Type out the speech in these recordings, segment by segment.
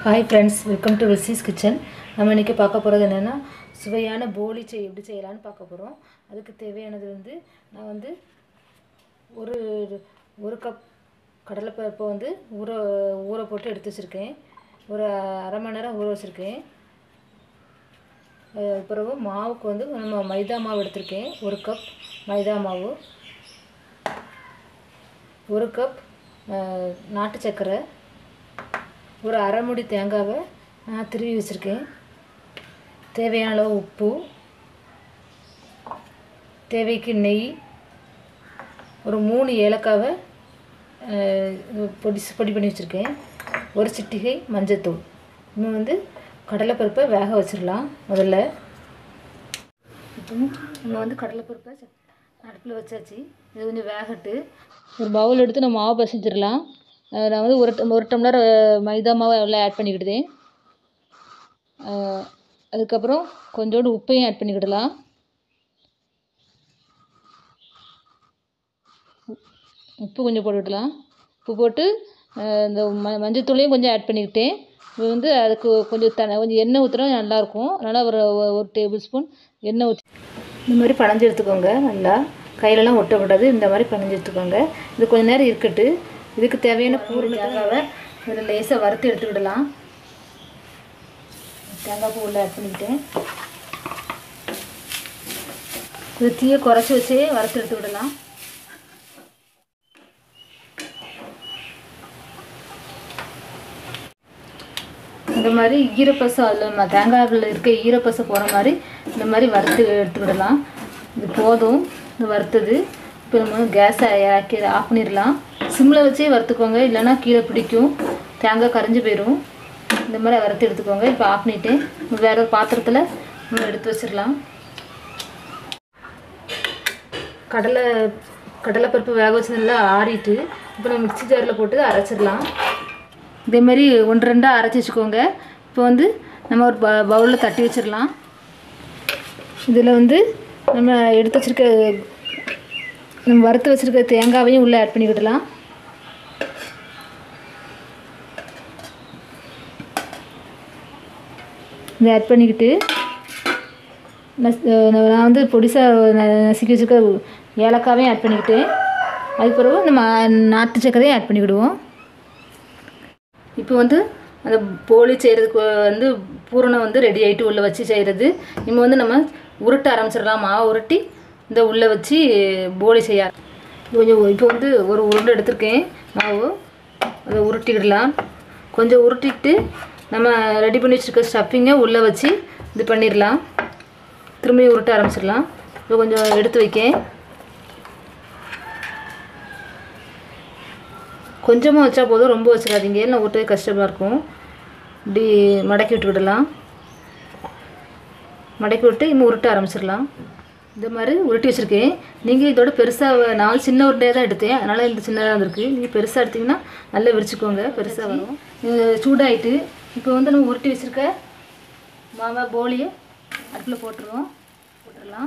hi friends welcome to வில்சிஸ் kitchen நம்ம இன்றைக்கி பார்க்க போகிறது என்னென்னா சுவையான போலி செய் எப்படி செய்யலான்னு பார்க்க போகிறோம் அதுக்கு தேவையானது வந்து நான் வந்து ஒரு ஒரு கப் கடலைப்பருப்பை வந்து ஊற ஊற போட்டு எடுத்து வச்சுருக்கேன் ஒரு அரை மணி நேரம் ஊற வச்சுருக்கேன் அஹ் பிறகு மாவுக்கு வந்து நம்ம மைதா மாவு எடுத்திருக்கேன் ஒரு கப் மைதா மாவு ஒரு கப் அஹ், நாட்டு சர்க்கரை ஒரு அரை மூடி தேங்காவை நான் திருவி வச்சுருக்கேன் தேவையான அளவு உப்பு தேவைக்கு நெய் ஒரு மூணு ஏலக்காவை அஹ், இது பொடி பொடி பண்ணி வச்சுருக்கேன் ஒரு சிட்டிகை மஞ்சத்தூள் இன்னும் வந்து கடலைப்பருப்பை வேக வச்சிடலாம் முதல்ல இப்போ நம்ம வந்து கடலைப்பருப்பை அடுப்பில் வச்சாச்சு இது கொஞ்சம் வேகட்டு ஒரு பவுல் எடுத்து நம்ம மாவு பசிச்சிடலாம் அஹ் நான் வந்து ஒரு டம்- ஒரு டம்ளர் அஹ், மைதா மாவை எல்லாம் ஆட் பண்ணிக்கிட்டேன் அதுக்கப்புறம் கொஞ்சோண்டு உப்பையும் ஆட் பண்ணிக்கிடலாம் உப்பு கொஞ்சம் போட்டுக்கிடலாம் உப்பு போட்டு அஹ், இந்த ம மஞ்சத்தூளையும் கொஞ்சம் ஆட் பண்ணிக்கிட்டேன் இது வந்து அதுக்கு கொஞ்சம் த கொஞ்சம் எண்ணெய் ஊற்றினா நல்லாயிருக்கும் அதனால் ஒரு ஒரு டேபிள் ஸ்பூன் எண்ணெய் ஊற்றி இந்த மாதிரி பனைஞ்சு எடுத்துக்கோங்க நல்லா கையிலலாம் ஒட்டக்கூடாது இந்த மாதிரி பனைஞ்சு எடுத்துக்கோங்க இது கொஞ்ச நேரம் இருக்கட்டு இதுக்கு தேவையான பூரி தேங்காவை இதில் லேசாக வறுத்து எடுத்துக்கிடலாம் தேங்காய் பூ உள்ள ஆட் பண்ணிக்கிட்டேன் இது தீயை குறைச்சி வச்சே வறுத்து எடுத்துக்கிடலாம் இந்த மாதிரி ஈரப்பசை அதில் நம்ம தேங்காயில் இருக்க ஈரப்பசை போகிற மாதிரி இந்த மாதிரி வறுத்து எடுத்துக்கிடலாம் இது போதும் இது வறுத்தது இப்போ நம்ம வந்து கேஸை இறக்கி ஆஃப் பண்ணிடலாம் சிம்மில் வச்சே வறுத்துக்கோங்க இல்லைன்னா கீழே பிடிக்கும் தேங்காய் கரைஞ்சி போயிடும் இந்த மாதிரி வறுத்து எடுத்துக்கோங்க இப்போ ஆஃப் பண்ணிவிட்டு வேறு ஒரு பாத்திரத்தில் நம்ம எடுத்து வச்சிடலாம் கடலை கடலைப்பருப்பு வேக வச்சு நல்லா ஆறிட்டு இப்போ நம்ம மிக்ஸி ஜாரில் போட்டு அரைச்சிடலாம் இதே மாதிரி ஒன்று ரெண்டாக அரைச்சி வச்சுக்கோங்க இப்போ வந்து நம்ம ஒரு ப பவுலில் தட்டி வச்சிடலாம் இதில் வந்து நம்ம எடுத்து வச்சுருக்க நம்ம வறுத்து வச்சுருக்க தேங்காவையும் உள்ளே ஆட் பண்ணிக்கிடலாம் இதை ஆட் பண்ணிக்கிட்டு நஸ்- அஹ் நான் வந்து பொடிசாக நசுக்கி வச்சுருக்க ஏலக்காவையும் ஆட் பண்ணிக்கிட்டேன் அதுக்கு பிறகு நம்ம நாட்டு சர்க்கரையும் ஆட் பண்ணிக்கிடுவோம் இப்போ வந்து அந்த போலி செய்கிறதுக்கு வந்து பூரணம் வந்து ரெடி ஆகிட்டு உள்ளே வச்சு செய்கிறது இப்போ வந்து நம்ம உருட்ட ஆரம்பிச்சிடலாம் மாவு உருட்டி இந்த உள்ளே வச்சு போலி செய்ய ஆர- கொஞ்சம் இப்போ வந்து ஒரு உருண்டை எடுத்திருக்கேன் மாவு அதை உருட்டிக்கிடலாம் கொஞ்சம் உருட்டிட்டு நம்ம ரெடி பண்ணி வச்சுருக்க ஸ்டஃபிங்கை உள்ளே வச்சு இது பண்ணிடலாம் திரும்பி உருட்ட ஆரம்பிச்சிடலாம் இப்போ கொஞ்சம் எடுத்து வைக்கேன் கொஞ்சமாக வச்சா போதும் ரொம்ப வச்சிடாதீங்க இல்லை ஊட்டவே கஷ்டமாக இருக்கும் இப்படி மடக்கி விட்டுக்கிடலாம் மடக்கி விட்டு இன்னும் உருட்ட ஆரம்பிச்சிடலாம் இந்த மாதிரி உருட்டி வச்சுருக்கேன் நீங்கள் இதோட பெருசாக நான் வந்து சின்ன உருண்டையாக தான் எடுத்தேன் அதனால் இந்த சின்னதாக வந்திருக்கு நீங்கள் பெருசாக எடுத்திங்கன்னா நல்லா விரிச்சுக்கோங்க பெருசாக வரும் இது சூடாயிட்டு இப்போ வந்து நம்ம உருட்டி வச்சுருக்க மாவா போலியை அடுப்பில் போட்டுருவோம் போட்டுடலாம்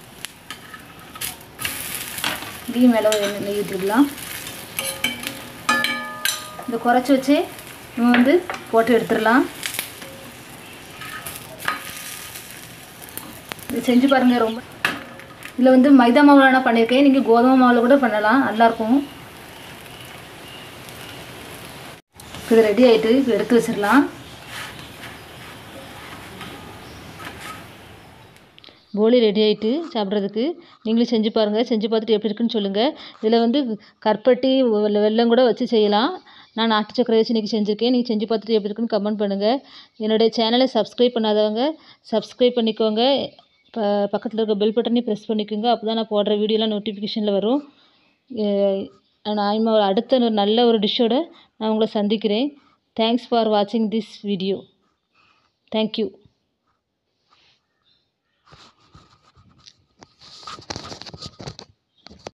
இதையும் மேலே எண்ணெய் நெய் ஊற்றிடலாம் இந்த குறைச்சி வச்சு நம்ம வந்து போட்டு எடுத்துடலாம் இது செஞ்சு பாருங்கள் ரொம்ப இதில் வந்து மைதா மாவில் நான் பண்ணியிருக்கேன் நீங்கள் கோதுமை மாவில் கூட பண்ணலாம் நல்லாயிருக்கும் இது ரெடி ஆகிட்டு இப்போ எடுத்து வச்சிடலாம் போலி ரெடி ஆகிட்டு சாப்பிட்றதுக்கு நீங்களும் செஞ்சு பாருங்கள் செஞ்சு பார்த்துட்டு எப்படி இருக்குன்னு சொல்லுங்கள் இதில் வந்து கற்பட்டி வெல்ல- வெல்லம் கூட வச்சு செய்யலாம் நான் நாட்டு சக்கரை வச்சு இன்றைக்கி செஞ்சுருக்கேன் நீங்கள் செஞ்சு பார்த்துட்டு எப்படி இருக்குன்னு கமெண்ட் பண்ணுங்கள் என்னுடைய சேனலை சப்ஸ்கிரைப் பண்ணாதவங்க சப்ஸ்கிரைப் பண்ணிக்கோங்க ப பக்கத்தில் இருக்க பெல் பட்டனையும் ப்ரெஸ் பண்ணிக்கோங்க அப்போ தான் நான் போடுற வீடியோலாம் நோட்டிஃபிகேஷனில் வரும் அஹ் நான் இனிமே ஒரு அடுத்த ஒரு நல்ல ஒரு டிஷ்ஷோட நான் உங்களை சந்திக்கிறேன் தேங்க்ஸ் ஃபார் வாட்சிங் திஸ் வீடியோ தேங்க்யூ